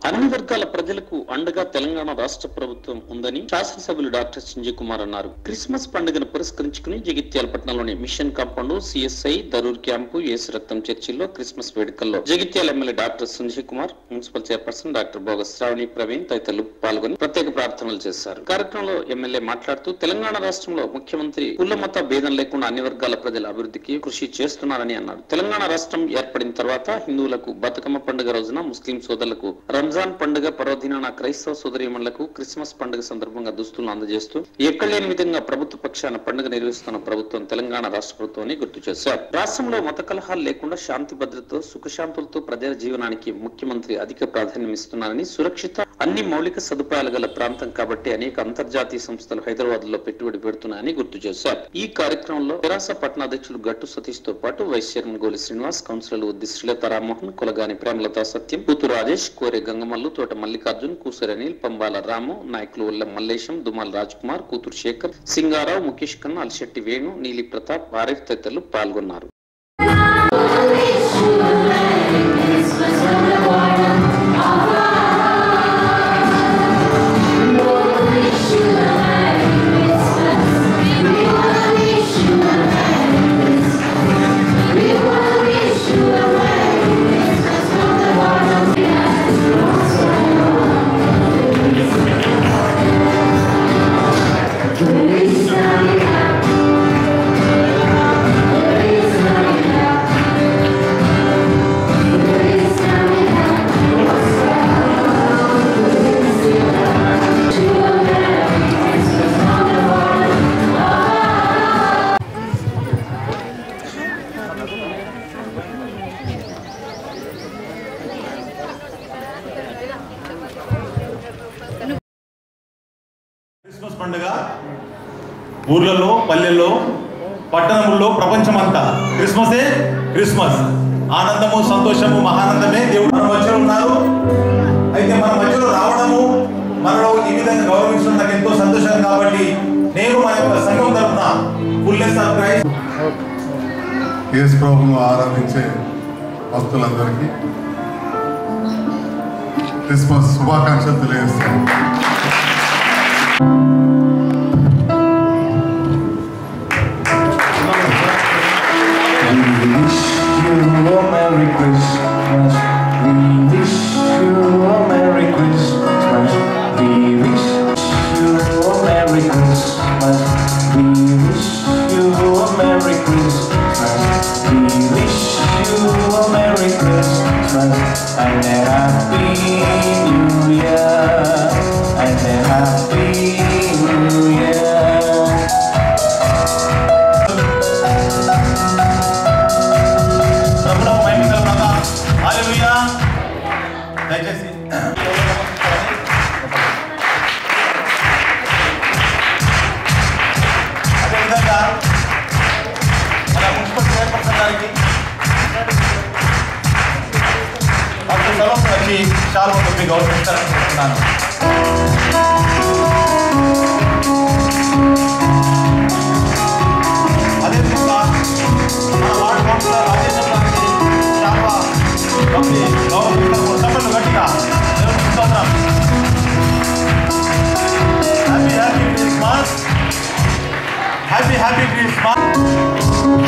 అన్ని వర్గాల ప్రజలకు అండగా తెలంగాణ రాష్ట్ర ప్రభుత్వం ఉందని శాసనసభ్యులు డాక్టర్ సంజయ్ కుమార్ అన్నారు క్రిస్మస్ పండుగను పురస్కరించుకుని జగిత్యాల పట్టణంలోని mission compound CSI Darur camp యేసు రక్తం చర్చిల్లో క్రిస్మస్ వేడుకల్లో Jagtial MLA doctor Sanjay Kumar municipal chairperson doctor Boga Sravani Praveen తదితరులు పాల్గొని ప్రత్యేక ప్రార్థనలు చేశారు కార్యక్రమంలో ఎమ్మెల్యే మాట్లాడుతూ తెలంగాణ రాష్ట్రంలో ముఖ్యమంత్రి కుల మత భేదం లేకుండా అన్ని వర్గాల ప్రజల అభివృద్ధికి కృషి చేస్తున్నారని అన్నారు తెలంగాణ రాష్ట్రం ఏర్పడిన తర్వాత హిందువులకు బతుకమ్మ పండుగ రోజున ముస్లిం సోదరులకు రంజాన్ పండుగ పర్వదినాన క్రైస్తవ సోదరీమణులకు క్రిస్మస్ పండుగ సందర్భంగా దుస్తులను అందజేస్తూ ఎక్కడ లేని విధంగా ప్రభుత్వ పక్షాన పండుగ నిర్వహిస్తున్న ప్రభుత్వం తెలంగాణ రాష్ట్ర ప్రభుత్వాన్ని గుర్తు చేశారు రాష్ట్రంలో మత కలహాలు లేకుండా శాంతి భద్రతతో సుఖశాంతులతో ప్రజల జీవనానికి ముఖ్యమంత్రి అధిక ప్రాధాన్యం ఇస్తున్నారని సురక్షిత అన్ని మౌలిక సదుపాయాలు గల ప్రాంతం కాబట్టి అనేక అంతర్జాతీయ సంస్థలు హైదరాబాద్ లో పెట్టుబడి పెడుతున్నాయని గుర్తు చేశారు ఈ కార్యక్రమంలో తెరాస పట్టణ అధ్యక్షులు గట్టు సతీష్ తో పాటు వైస్ చైర్మన్ గోలి శ్రీనివాస్ కౌన్సిలర్లు ఉద్ది శ్రీలత రామ్మోహన్ కులగాని ప్రేమలత సత్యం కూతు రాజేష్ కోరే గంగమల్లు తోట మల్లికార్జున్ కూసరి అనిల్ పంబాల రాము నాయకులు ఉల్ల మల్లేశం దుమాల్ రాజ్ కుమార్ కూతురు శేఖర్ సింగారావు ముఖేష్ కన్నా అలిశెట్టి వేణు నీలి ప్రతాప్ ఆరిఫ్ తదితరులు పాల్గొన్నారు క్రిస్మస్ పండుగ ఊర్లలో పల్లెల్లో పట్టణముల్లో ప్రపంచమంతా క్రిస్మసే క్రిస్మస్ ఆనందము సంతోషము మహానందమే దేవుడు మన మధ్యలో ఉన్నారు అయితే మన మధ్యలో రావడము మనలో ఈ విధంగా గౌరవించడం నాకు ఎంతో సంతోషం కాబట్టి నేను మన యొక్క సంఘం తరఫున ఫుల్లెస్ ఆఫ్ క్రైస్ట్ యేసు ప్రభువును ఆరాధించే భక్తులందరికీ క్రిస్మస్ శుభాకాంక్షలు తెలియజేస్తాను We wish you a Merry Christmas. We wish you a Merry Christmas. We wish you a Merry Christmas. We wish you a Merry Christmas. We wish you a Merry Christmas and a Happy New Year and a Happy New Year. ప్రభుత్వ మహిమ కలుగుగాక. హల్లెలూయా. దయచేసి అదేవిధంగా మన municipal chairperson గారికి doctor సర్వం వచ్చి చాలా మంది గౌరవించాలనుకుంటున్నాను అదేవిధంగా మన వార్డు కౌన్సిలర్ రాజేంద్ర గారికి చాలా మంది గౌరవించారు సభలు గట్టిగా దేవునికి స్తోత్రం happy happy Christmas happy happy Christmas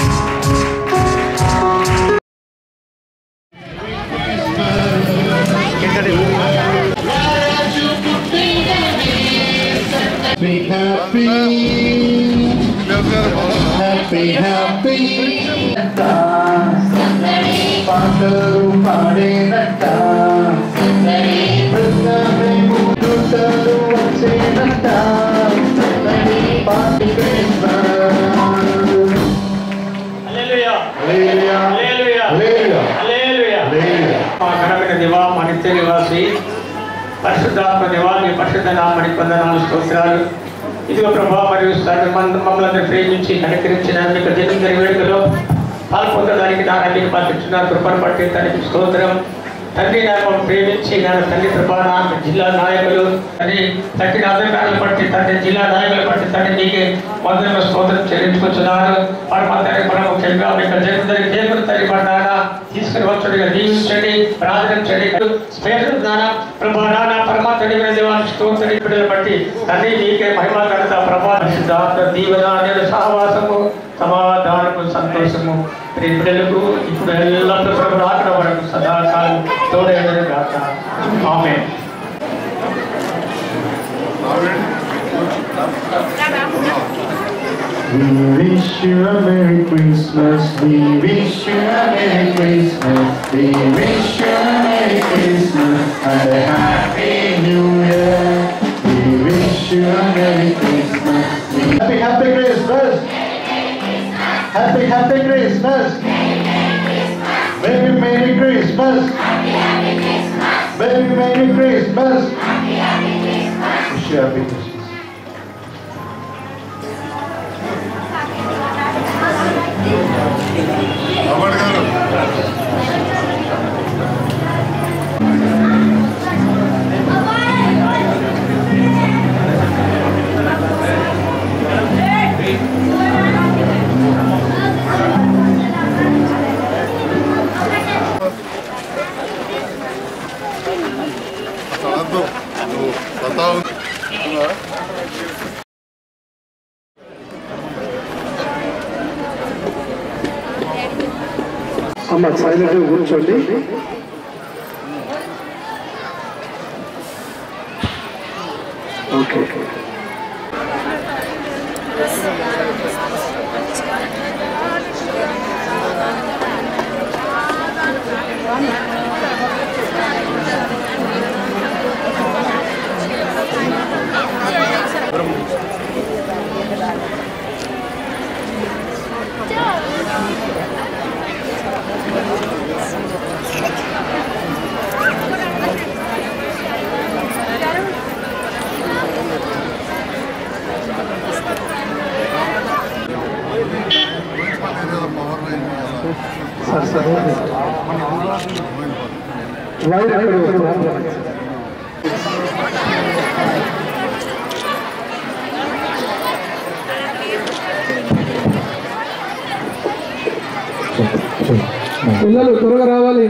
Be happy, happy, happy. పాటలు పాడేనట్ట వృందావే ముట్టుటలు వచ్చేనట్ట పాటి హల్లెలూయా. హల్లెలూయా. హల్లెలూయా. మా ఘనమైన దివా మా నిత్య నివాసి పరిశుద్ధాత్మ దివా మీ పరిశుద్ధ నామని వందనాలు స్తోత్రాలు ఇదిగో ప్రభా మరియు తండ్రి మన- మమ్మల్ని ప్రేమించి కనికరించిన మీకు జన్మదిన వేడుకలో పాల్పొందడానికి నా అన్ని పాటించిన కృపను పట్టి తనకి స్తోత్రం తండ్రి నాయకులు ప్రేమించి నాన్న తండ్రి ప్రభాన జిల్లా నాయకులు తండ్రి తగ్గిన అధికారులు బట్టి తండ్రి జిల్లా నాయకులు బట్టి తండ్రి మీకు వందన స్తోత్రం చెల్లించుకుంటున్నారు పరమ తండ్రి పరమ ముఖ్యంగా మీకు జగన్ దేవుని తండ్రి పడ్డారా తీసుకుని వచ్చుడిగా దీవించండి ప్రార్థించండి స్పేరు నాన్న ప్రభా నాన్న పరమ తండ్రి మీద దేవాన్ని స్తోత్రం బిడ్డలు బట్టి తండ్రి నీకే మహిమ కడత ప్రభా సిద్ధార్థ దీవెన నేను సహవాసము సమాధానము సంతోషము ప్రియ బిడ్డలకు ఇప్పుడు ఎల్లప్పుడూ ప్రభు రాకడ వరకు సదాకాలం తోడేదని కాక ఆమె We wish you a Merry Christmas. We wish you a Merry Christmas. We wish you a Merry Christmas and a Happy New Year. We wish you a Merry Christmas. Happy Happy Christmas. Happy Happy Christmas. Merry Merry Christmas. Merry Merry Christmas. Wish you a Happy Christmas. అవార్డు గారు అసలు నువ్వు బతావు అమ్మ silent కూర్చోండి okay power sir sir wire ఎక్కడ వస్తున్నారు? పిల్లలు త్వరగా రావాలి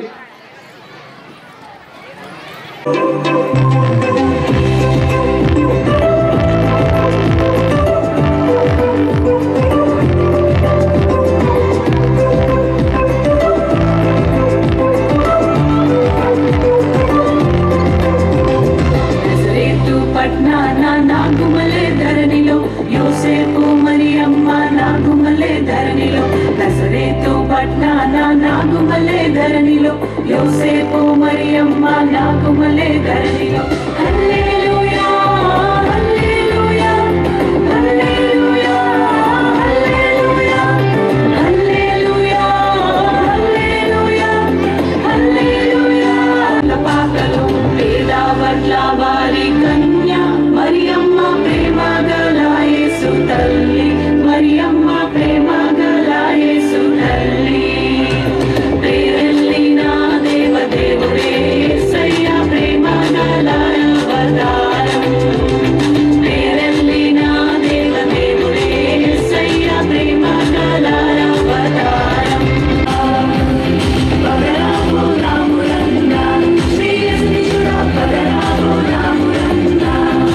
నజరేతు పట్నాన నాగుమలే ధరణిలో యోసేపు మరి అమ్మ నాగుమలే ధరణిలో నజరేతు పట్నాన నాగుమలే ధరణిలో యోసేపు మరి అమ్మ నాగుమలే ధరణిలో హల్లెలూయా హల్లెలూయా హల్లెలూయా హల్లెలూయా హల్లెలూయా హల్లెలూయా హల్లెలూయా పాకలు పేదవర్ల వారి కన్య మరియమ్మ ప్రేమ గల యేసు తల్లి మరియమ్మ ప్రేమ గల యేసు తల్లి ప్రేరెల్లిన దేవ దేవుడే సయ్య ప్రేమ గల అవతారం ప్రేరెల్లిన దేవ దేవుడే సయ్య ప్రేమ గల అవతారం పగరాము రామురంగా శ్రీయస్నిచుడా పగరాము రామురంగా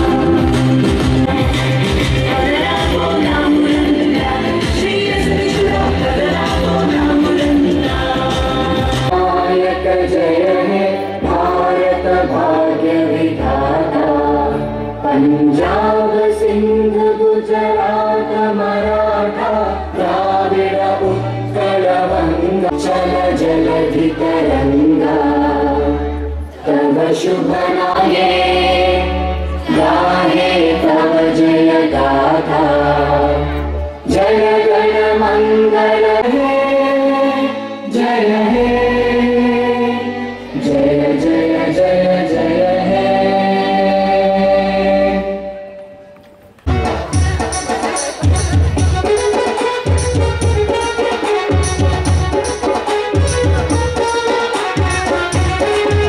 పగరాము రామురంగా శ్రీయస్నిచుడా పగరాము రామురంగా नायक जय हे भारत भाग्य विधाता पंजाब सिंध गुजरात मराठा द्राविड उत्कल बंग चल जलधि तरंगा तव शुभ नाये गाहे तव जय गाथा जय गण मंगल हे जय हे जय जय जय जय हे యేసు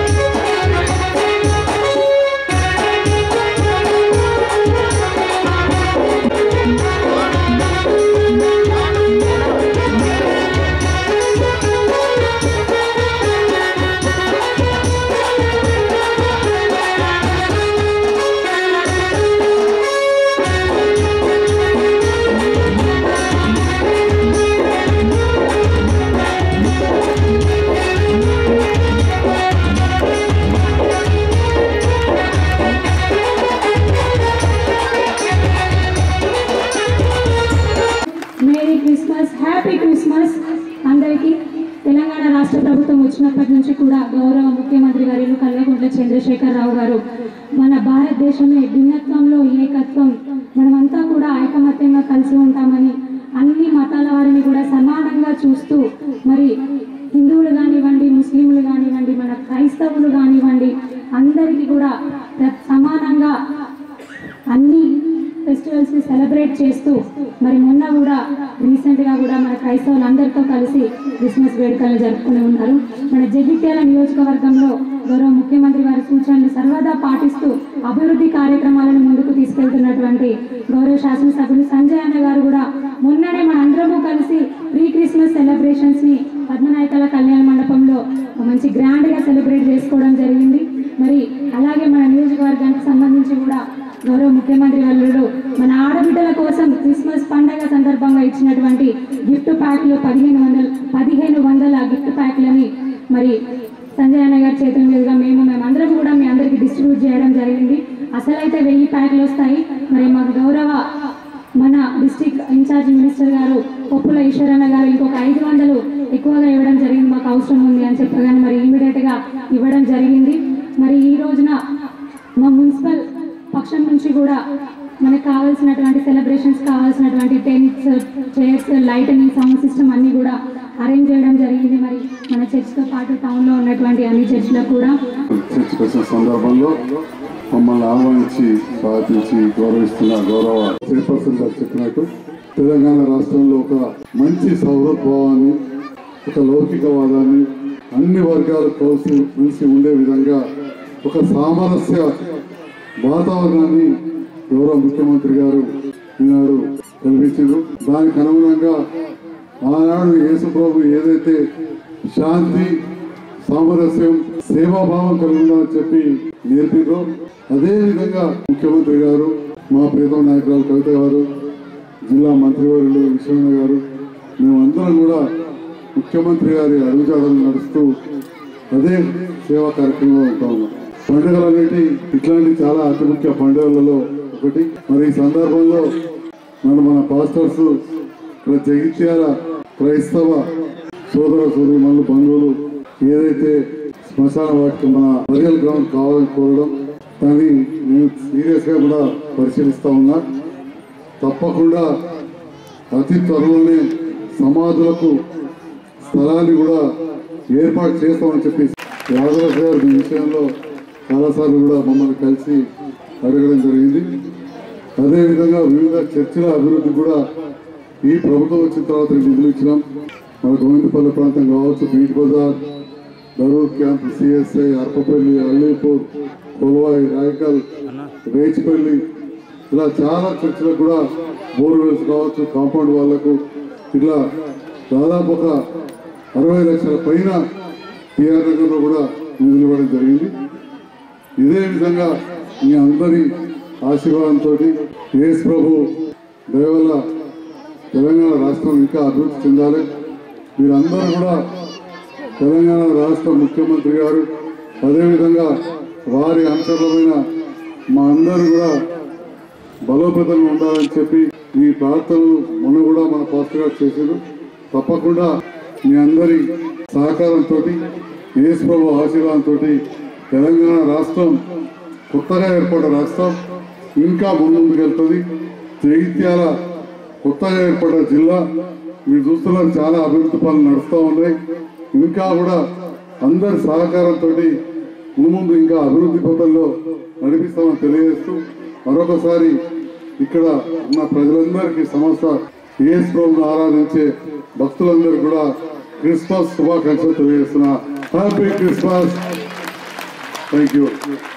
చంద్రశేఖరరావు గారు మన భారతదేశమే భిన్నత్వంలో ఏకత్వం మనమంతా కూడా ఐకమత్యంగా కలిసి ఉంటామని అన్ని మతాల వారిని కూడా సమానంగా చూస్తూ మరి హిందువులు కానివ్వండి ముస్లింలు కానివ్వండి మన క్రైస్తవులు కానివ్వండి అందరికీ కూడా ప్ర- సమానంగా అన్ని ఫెస్టివల్స్ ని సెలబ్రేట్ చేస్తూ మరి మొన్న కూడా రీసెంట్ గా కూడా మన క్రైస్తవులు అందరితో కలిసి క్రిస్మస్ వేడుకలు జరుపుకుని ఉన్నారు మన జగిత్యాల నియోజకవర్గంలో గౌరవ ముఖ్యమంత్రి వారి సూచనలు సర్వదా పాటిస్తూ అభివృద్ధి కార్యక్రమాలను ముందుకు తీసుకెళ్తున్నటువంటి గౌరవ శాసనసభ్యులు సంజయ్ అన్న గారు కూడా మొన్ననే మన అందరము కలిసి ప్రీ క్రిస్మస్ సెలబ్రేషన్స్ ని పద్మనాయకాల కళ్యాణ మండపంలో మంచి గ్రాండ్ గా సెలబ్రేట్ చేసుకోవడం జరిగింది మరి అలాగే మన నియోజకవర్గానికి సంబంధించి కూడా గౌరవ ముఖ్యమంత్రి వాళ్ళు మన ఆడబిడ్డల కోసం క్రిస్మస్ పండగ సందర్భంగా ఇచ్చినటువంటి గిఫ్ట్ ప్యాక్లు పదిహేను వందల పదిహేను వందల గిఫ్ట్ ప్యాక్లని మరి సంజయ్ అన్న గారి చేతుల మీదుగా మేము మేమందరం కూడా మీ అందరికి డిస్ట్రిబ్యూట్ చేయడం జరిగింది అసలైతే వెయ్యి ప్యాక్లు వస్తాయి మరి మాకు గౌరవ మన డిస్టిక్ ఇన్ఛార్జ్ మినిస్టర్ గారు పొప్పుల ఈశ్వరన్న గారు ఇంకొక ఐదు వందలు ఎక్కువగా ఇవ్వడం జరిగింది మాకు అవసరం ఉంది అని చెప్పగానే మరి ఇమీడియట్ గా ఇవ్వడం జరిగింది మరి ఈ రోజున మా మున్సిపల్ పక్షం నుంచి కూడా మనకు కావాల్సినటువంటి సెలబ్రేషన్స్ కావాల్సినటువంటి tents chairs lighting sound system అన్ని కూడా అరేంజ్ చేయడం జరిగింది మరి మన చర్చ్తో పాటు టౌన్లో ఉన్నటువంటి అన్ని చర్చ్లకు కూడా చర్చకు వచ్చిన సందర్భంలో మమ్మల్ని ఆహ్వానించి స్వాగతించి గౌరవిస్తున్న గౌరవ చైర్పర్సన్ గారు చెప్పినట్టు తెలంగాణ రాష్ట్రంలో ఒక మంచి సౌహృద్భావాన్ని ఒక లౌకికవాదాన్ని అన్ని వర్గాలు కలిసి కలిసి ఉండే విధంగా ఒక సామరస్య వాతావరణాన్ని గౌరవ ముఖ్యమంత్రి గారు ఈనాడు కల్పించారు దానికి అనుగుణంగా ఆనాడు యేసుప్రభు ఏదైతే శాంతి సామరస్యం సేవాభావం కలిగి ఉండాలని చెప్పి నేర్పిర్రు అదే విధంగా ముఖ్యమంత్రి గారు మా ప్రీతం నాయకురాలు కవిత గారు జిల్లా మంత్రివర్యులు విశ్వనాథ్ గారు మేమందరం కూడా ముఖ్యమంత్రి గారి అడుగుజాడలు నడుస్తూ అదే సేవా కార్యక్రమంలో ఉంటా ఉన్నాం పండుగలు అనేటి ఇట్లాంటి చాలా అతి ముఖ్య పండుగలలో ఒకటి మరి ఈ సందర్భంలో మన మన పాస్టర్స్ ఇక్కడ జగిత్యాల క్రైస్తవ సోదర సోదరి బంధువులు ఏదైతే శ్మశాన వాటికి మన బరియల్ గ్రౌండ్ కావాలని కోరడం దాన్ని నేను సీరియస్ గా కూడా పరిశీలిస్తా ఉన్నా తప్పకుండా అతి త్వరలోనే సమాధులకు స్థలాన్ని కూడా ఏర్పాటు చేస్తామని చెప్పి యాదవ్ గారు ఈ విషయంలో చాలాసార్లు కూడా మమ్మల్ని కలిసి అడగడం జరిగింది అదేవిధంగా వివిధ చర్చిల అభివృద్ధి కూడా ఈ ప్రభుత్వం వచ్చిన తర్వాత నిధులు ఇచ్చినాం మన గోవిందపల్లి ప్రాంతం కావచ్చు బీట్ బజార్ దరూర్ క్యాంప్ సిఎస్ఐ అర్పపల్లి అల్లీపూర్ కొల్వాయి రాయకల్ రేచిపల్లి ఇలా చాలా చర్చిలకు కూడా బోర్వెల్స్ కావచ్చు కాంపౌండ్ వాళ్లకు ఇట్లా దాదాపు ఒక అరవై లక్షల పైన టీఆర్ నగర్లో కూడా నిధులు ఇవ్వడం జరిగింది ఇదే విధంగా మీ అందరి ఆశీర్వాదంతో యేసు ప్రభు దయ వల్ల తెలంగాణ రాష్ట్రం ఇంకా అభివృద్ధి చెందాలి మీరందరూ కూడా తెలంగాణ రాష్ట్ర ముఖ్యమంత్రి గారు అదేవిధంగా వారి అనుసరమైన మా అందరూ కూడా బలోపేతంగా ఉండాలని చెప్పి ఈ ప్రార్థనలు మొన్న కూడా మన పాస్టర్ గారు చేశారు తప్పకుండా మీ అందరి సహకారంతో యేసు ప్రభు ఆశీర్వాదంతో తెలంగాణ రాష్ట్రం కొత్తగా ఏర్పడ్డ రాష్ట్రం ఇంకా ముందుకు వెళ్తుంది జగిత్యాల కొత్తగా ఏర్పడ్డ జిల్లా మీరు చూస్తున్నారు చాలా అభివృద్ధి పనులు నడుస్తూ ఉన్నాయి ఇంకా కూడా అందరి సహకారంతో ముందు ఇంకా అభివృద్ధి పథంలో నడిపిస్తామని తెలియజేస్తూ మరొకసారి ఇక్కడ ఉన్న ప్రజలందరికీ సంస్థ ఏఎస్ ప్రభుని ఆరాధించే భక్తులందరికీ కూడా క్రిస్మస్ శుభాకాంక్షలు తెలియజేస్తున్నా హ్యాపీ క్రిస్మస్ థ్యాంక్ యూ